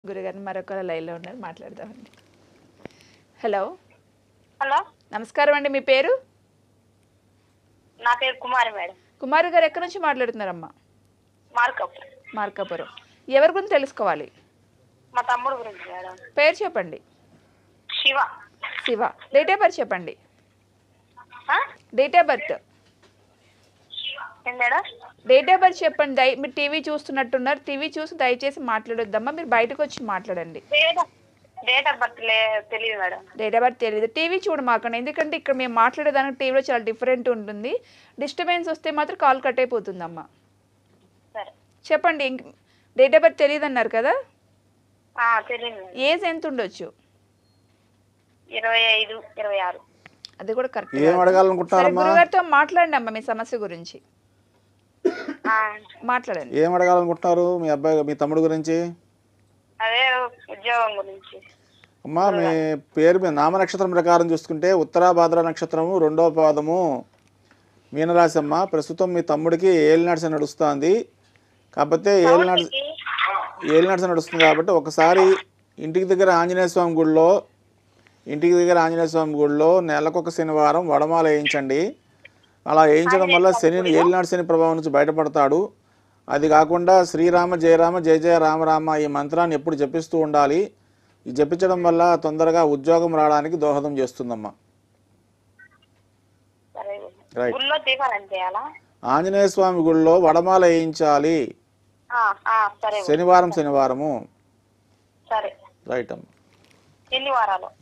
గురుగారిని మరొక లైన్లో ఉన్నారు మాట్లాడదామండి హలో హలో నమస్కారం అండి మీ పేరు నా పేరు కుమారి మేడం కుమారు గారు ఎక్కడి నుంచి మాట్లాడుతున్నారమ్మా మార్కప్ మార్కాపురం ఎవరి గురించి తెలుసుకోవాలి మా తమ్ముడు గురించి మేడం పేరు చెప్పండి Shiva Shiva date of birth చెప్పండి ఆ? డేట్ ఆఫ్ బర్త్ ఏం మేడం డేట్ ఆఫ్ బర్త్ చెప్పండి దయ మీరు టీవీ చూస్తున్నట్టున్నారు టీవీ చూసి దయచేసి మాట్లాడొద్దమ్మా మీరు బయటకు వచ్చి మాట్లాడండి డేట్ డేట్ ఆఫ్ బర్త్ లే తెలియదు మేడం డేట్ ఆఫ్ బర్త్ తెలియదు టీవీ చూడమాకండి ఎందుకంటే ఇక్కడ మేము మాట్లాడేదానికి టీవీలో చాలా డిఫరెంట్ ఉంటుంది డిస్టర్బెన్స్ వస్తే మాత్రం కాల్ కట్ అయిపోతుందమ్మా సరే చెప్పండి ఇంక డేట్ ఆఫ్ బర్త్ తెలియదు అన్నారు కదా ఆ, తెలియదు మేడం ఏజ్ ఎంత ఉండొచ్చు ఇరవై ఐదు ఇరవై ఆరు అది కూడా కరెక్ట్ ఏం సరే అడగాలనుకుంటున్నారమ్మా గురుగారితో మాట్లాడండి అమ్మా మీ సమస్య గురించి ఆ, మాట్లాడండి ఏం అడగాలనుకుంటున్నారు మీ అబ్బాయి మీ తమ్ముడు గురించి అదే ఉద్యోగం గురించి అమ్మా మీ పేరు మీ నామ నక్షత్రం ప్రకారం చూసుకుంటే ఉత్తరాభాద్ర నక్షత్రము రెండవ పాదము మీనరాశి అమ్మ ప్రస్తుతం మీ తమ్ముడికి ఏలినాడ్స్ నడుస్తుంది కాకపోతే ఏలినాడ్స్ ఏలినాడ్స్ నడుస్తుంది కాబట్టి ఒకసారి ఇంటికి దగ్గర ఆంజనేయ స్వామి గుడిలో ఇంటికి దగ్గర ఆంజనేయ స్వామి గుడిలో నెలకొక శనివారం వడమాల వేయించండి అలా వేయించడం వల్ల శని ఏలినాడు శని ప్రభావం నుంచి బయటపడతాడు అది కాకుండా శ్రీరామ జయరామ జయ జయ రామ రామ ఈ మంత్రాన్ని ఎప్పుడు జపిస్తూ ఉండాలి ఇది జపించడం వల్ల తొందరగా ఉద్యోగం రావడానికి దోహదం చేస్తుందమ్మా సరే రైట్ గుళ్ళో దీపాలు చేయాలా ఆంజనేయ స్వామి గుడిలో వడమాల వేయించాలి ఆ, ఆ, సరే శనివారం శనివారము సరే రైట్ అమ్మ ఎన్ని వారాలు